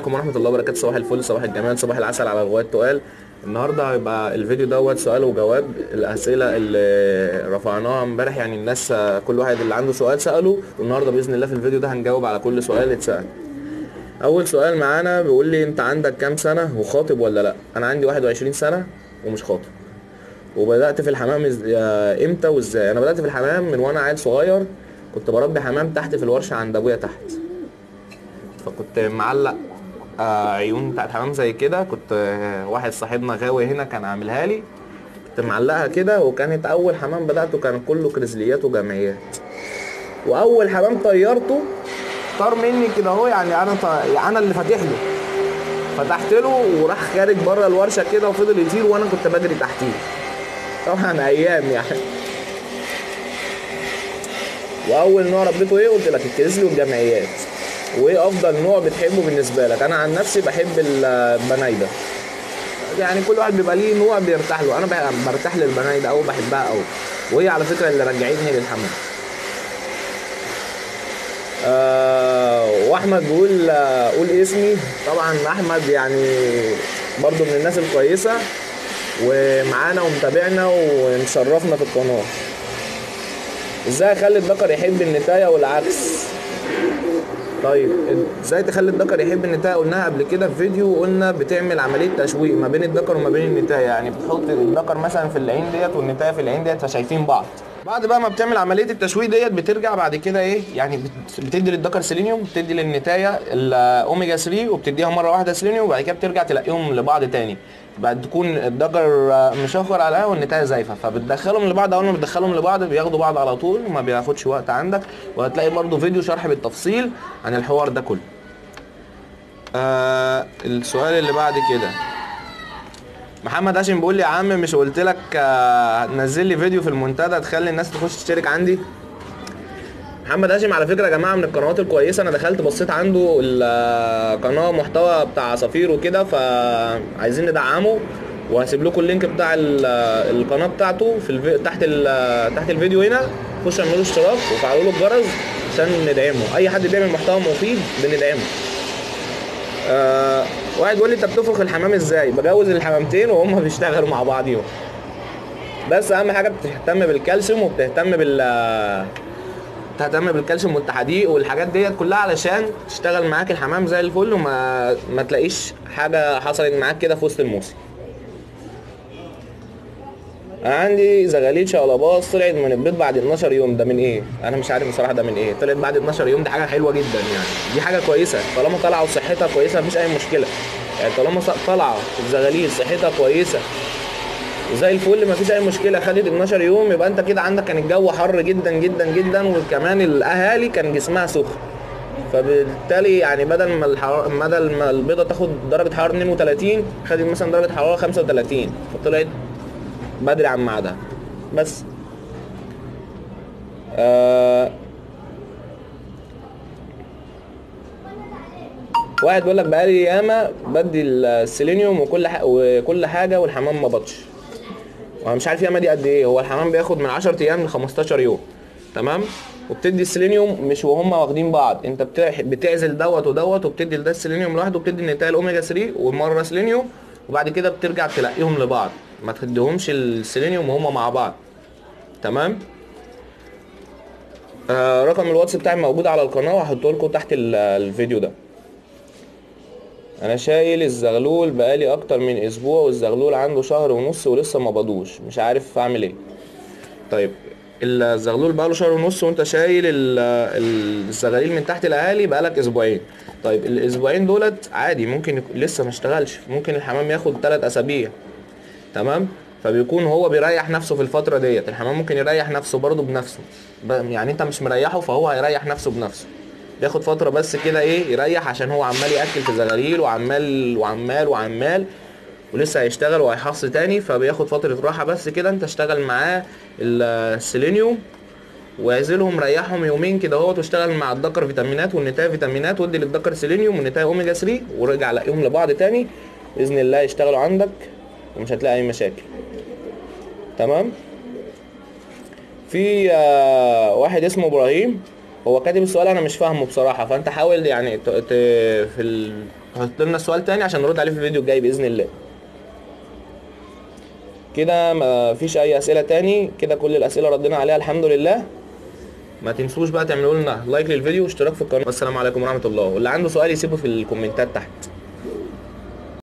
عليكم ورحمه الله وبركاته صباح الفل صباح الجمال صباح العسل على غوايه تقال النهارده هيبقى الفيديو دوت سؤال وجواب الاسئله اللي رفعناها امبارح يعني الناس آه، كل واحد اللي عنده سؤال ساله والنهارده باذن الله في الفيديو ده هنجاوب على كل سؤال اتسال اول سؤال معانا بيقول لي انت عندك كام سنه وخاطب ولا لا انا عندي 21 سنه ومش خاطب وبدات في الحمام إز- آه، امتى وازاي انا بدات في الحمام من وانا عيل صغير كنت بربي حمام تحت في الورشه عند ابويا تحت فكنت معلق آه، عيون بتاعت حمام زي كده كنت آه، واحد صاحبنا غاوي هنا كان عاملها لي كنت معلقها كده وكانت اول حمام بداته كان كله كريزليات وجمعيات واول حمام طيرته طار مني كده اهو يعني انا ط... يعني انا اللي فاتح له فتحت له وراح خارج بره الورشه كده وفضل يطير وانا كنت بجري تحتيه طبعا ايام يعني واول نوع ربيته ايه قلت لك الكريزلي والجمعيات وايه افضل نوع بتحبه بالنسبه لك انا عن نفسي بحب البنايده يعني كل واحد بيبقى ليه نوع بيرتاح له انا بح- برتاح للبنايده او بحبها قوي وهي على فكره اللي رجعتني للحمام آه واحمد بيقول آه، قول اسمي طبعا احمد يعني برضو من الناس الكويسه ومعانا ومتابعنا ومشرفنا في القناه ازاي اخلي الذكر يحب النتايه والعكس طيب ازاي تخلي الذكر يحب النتايه قلناها قبل كده في فيديو قلنا بتعمل عمليه تشويق ما بين الذكر وما بين النتايه يعني بتحط الذكر مثلا في العين ديت والنتايه في العين ديت فشايفين بعض بعد بقى ما بتعمل عمليه التشويق ديت بترجع بعد كده ايه يعني بت- بتدي للذكر سيلينيوم بتدي للنتايه الاوميجا 3 وبتديها مره واحده سيلينيوم وبعد كده بترجع تلاقيهم لبعض تاني بعد تكون الذكر مشخر على القهوه والنتايه زايفه فبتدخلهم لبعض اول ما بتدخلهم لبعض بياخدوا بعض على طول وما بياخدش وقت عندك وهتلاقي برضو فيديو شرح بالتفصيل عن الحوار ده كله آه السؤال اللي بعد كده محمد هاشم بيقول لي يا عم مش قلت لك آه نزل لي فيديو في المنتدى تخلي الناس تخش تشترك عندي محمد هاشم على فكره يا جماعه من القنوات الكويسه انا دخلت بصيت عنده القناه محتوى بتاع عصافير وكده فعايزين ندعمه وهسيب لكم اللينك بتاع ال- القناه بتاعته في الفي... تحت ال... تحت الفيديو هنا خشوا اعملوا اشتراك وفعلوا له الجرس عشان ندعمه اي حد بيعمل محتوى مفيد بندعمه آه واحد بيقول لي انت بتفرخ الحمام ازاي بجوز الحمامتين وهم بيشتغلوا مع بعضيهم بس اهم حاجه بتهتم بالكالسيوم وبتهتم بال تهتم بالكالسيوم والتحديق والحاجات ديت كلها علشان تشتغل معاك الحمام زي الفل وما ما تلاقيش حاجه حصلت معاك كده في وسط الموسم انا عندي زغاليل شقلباز طلعت من البيض بعد 12 يوم ده من ايه انا مش عارف بصراحه ده من ايه طلعت بعد 12 يوم دي حاجه حلوه جدا يعني دي حاجه كويسه طالما طالعه وصحتها كويسه مفيش اي مشكله يعني طالما ص- طالعه الزغاليل صحتها كويسه زي الفل مفيش اي مشكله خدت 12 يوم يبقى انت كده عندك كان الجو حر جدا جدا جدا وكمان الاهالي كان جسمها سخن فبالتالي يعني بدل ما الحرارة بدل ما البيضه تاخد درجه حراره 32 خدت مثلا درجه حراره 35 فطلعت بدري عن ميعادها بس آه واحد بيقول لك بقالي ياما بدي السيلينيوم وكل ح... وكل حاجه والحمام ما بطش وانا مش عارف ياما دي قد ايه هو الحمام بياخد من 10 ايام ل 15 يوم تمام وبتدي السيلينيوم مش وهم واخدين بعض انت بتع- بتعزل دوت ودوت وبتدي لده السيلينيوم لوحده وبتدي النتايه الاوميجا 3 ومره سيلينيوم وبعد كده بترجع تلاقيهم لبعض ما تديهمش السيلينيوم وهم مع بعض تمام آه رقم الواتس بتاعي موجود على القناه وهحطه لكم تحت ال- الفيديو ده انا شايل الزغلول بقالي اكتر من اسبوع والزغلول عنده شهر ونص ولسه ما بضوش مش عارف اعمل ايه طيب الزغلول بقاله شهر ونص وانت شايل ال- الزغاليل من تحت الاهالي بقالك اسبوعين طيب الاسبوعين دولت عادي ممكن يكون لسه ما اشتغلش ممكن الحمام ياخد 3 اسابيع تمام فبيكون هو بيريح نفسه في الفتره ديت الحمام ممكن يريح نفسه برضه بنفسه ب- يعني انت مش مريحه فهو هيريح نفسه بنفسه بياخد فتره بس كده ايه يريح عشان هو عمال ياكل في زغاليل وعمال وعمال وعمال ولسه هيشتغل وهيحص تاني فبياخد فتره راحه بس كده انت اشتغل معاه السيلينيوم واعزلهم ريحهم يومين كده اهوت واشتغل مع الذكر فيتامينات والنتايه فيتامينات وادي للذكر سيلينيوم والنتايه اوميجا 3 ورجع لاقيهم لبعض تاني باذن الله يشتغلوا عندك ومش هتلاقي اي مشاكل تمام في آه، واحد اسمه ابراهيم هو كاتب السؤال انا مش فاهمه بصراحه فانت حاول يعني ت... ت... في ال... تحط لنا السؤال تاني عشان نرد عليه في الفيديو الجاي باذن الله كده ما فيش اي اسئله تاني كده كل الاسئله ردينا عليها الحمد لله ما تنسوش بقى تعملوا لنا لايك للفيديو واشتراك في القناه والسلام عليكم ورحمه الله واللي عنده سؤال يسيبه في الكومنتات تحت